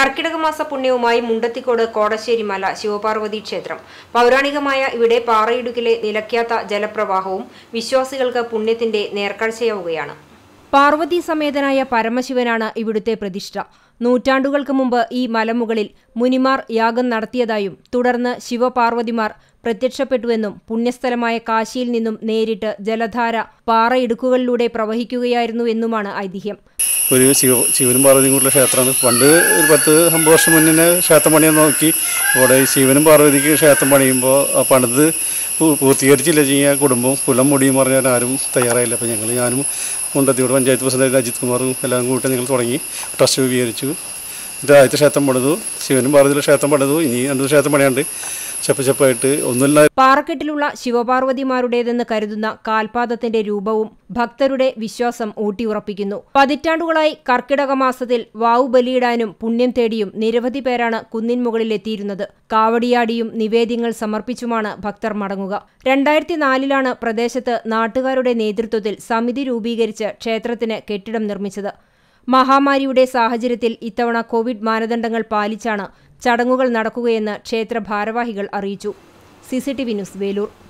കർക്കിടക മാസ പുണ്യവുമായി മുണ്ടത്തിക്കോട് കോടശ്ശേരി മല ശിവപാർവതി ക്ഷേത്രം പൗരാണികമായ ഇവിടെ പാറയിടുക്കിലെ നിലയ്ക്കാത്ത ജലപ്രവാഹവും വിശ്വാസികൾക്ക് പുണ്യത്തിന്റെ നേർക്കാഴ്ചയാവുകയാണ് പാർവതി സമേതനായ പരമശിവനാണ് ഇവിടുത്തെ പ്രതിഷ്ഠ നൂറ്റാണ്ടുകൾക്ക് മുമ്പ് ഈ മലമുകളിൽ മുനിമാർ യാഗം നടത്തിയതായും തുടർന്ന് ശിവപാർവതിമാർ പ്രത്യക്ഷപ്പെട്ടുവെന്നും പുണ്യസ്ഥലമായ കാശിയിൽ നിന്നും നേരിട്ട് ജലധാര പാറയിടുക്കുകളിലൂടെ പ്രവഹിക്കുകയായിരുന്നുവെന്നുമാണ് ഐതിഹ്യം ഒരു ശിവ ശിവനും പാർവതിയും കൂടിയുള്ള ക്ഷേത്രമാണ് പണ്ട് ഒരു പത്ത് അമ്പത് വർഷം മുന്നേ ക്ഷേത്രം പണിയാൻ നോക്കി അവിടെ ഈ ശിവനും പാർവതിക്ക് ക്ഷേത്രം പണിയുമ്പോൾ ആ പണിത് പൂ- പൂർത്തീകരിച്ചില്ല ചെയ്യുക കുടുംബം കുലം മുടിയും പറഞ്ഞാൽ ആരും തയ്യാറായില്ല അപ്പോൾ ഞങ്ങൾ ഞാനും മുണ്ടത്തിയോട് പഞ്ചായത്ത് പ്രസിഡന്റ് അജിത് കുമാറും എല്ലാം കൂട്ടി ഞങ്ങൾ തുടങ്ങി ട്രസ്റ്റ് രൂപീകരിച്ചു ഇത് ആദ്യത്തെ ക്ഷേത്രം പണിതു ശിവനും പാർവതിയിലെ ക്ഷേത്രം പണിതു ഇനി രണ്ട് ക്ഷേത്രം പണിയാണ്ട് ചെപ്പ് ചെപ്പായിട്ട് ഒന്നുമില്ല പാറക്കെട്ടിലുള്ള ശിവപാർവതിമാരുടേതെന്ന് കരുതുന്ന കാൽപാദത്തിന്റെ രൂപവും ഭക്തരുടെ വിശ്വാസം ഊട്ടിയുറപ്പിക്കുന്നു പതിറ്റാണ്ടുകളായി കർക്കിടക മാസത്തിൽ വാവു ബലിയിടാനും പുണ്യം തേടിയും നിരവധി പേരാണ് കുന്നിൻ മുകളിലെത്തിയിരുന്നത് കാവടിയാടിയും നിവേദ്യങ്ങൾ സമർപ്പിച്ചുമാണ് ഭക്തർ മടങ്ങുക രണ്ടായിരത്തി നാലിലാണ് പ്രദേശത്ത് നാട്ടുകാരുടെ നേതൃത്വത്തിൽ സമിതി രൂപീകരിച്ച് ക്ഷേത്രത്തിന് കെട്ടിടം നിർമ്മിച്ചത് മഹാമാരിയുടെ സാഹചര്യത്തിൽ ഇത്തവണ കോവിഡ് മാനദണ്ഡങ്ങൾ പാലിച്ചാണ് ചടങ്ങുകൾ നടക്കുകയെന്ന് ക്ഷേത്ര ഭാരവാഹികൾ അറിയിച്ചു സിസിടിവി ന്യൂസ് വേലൂർ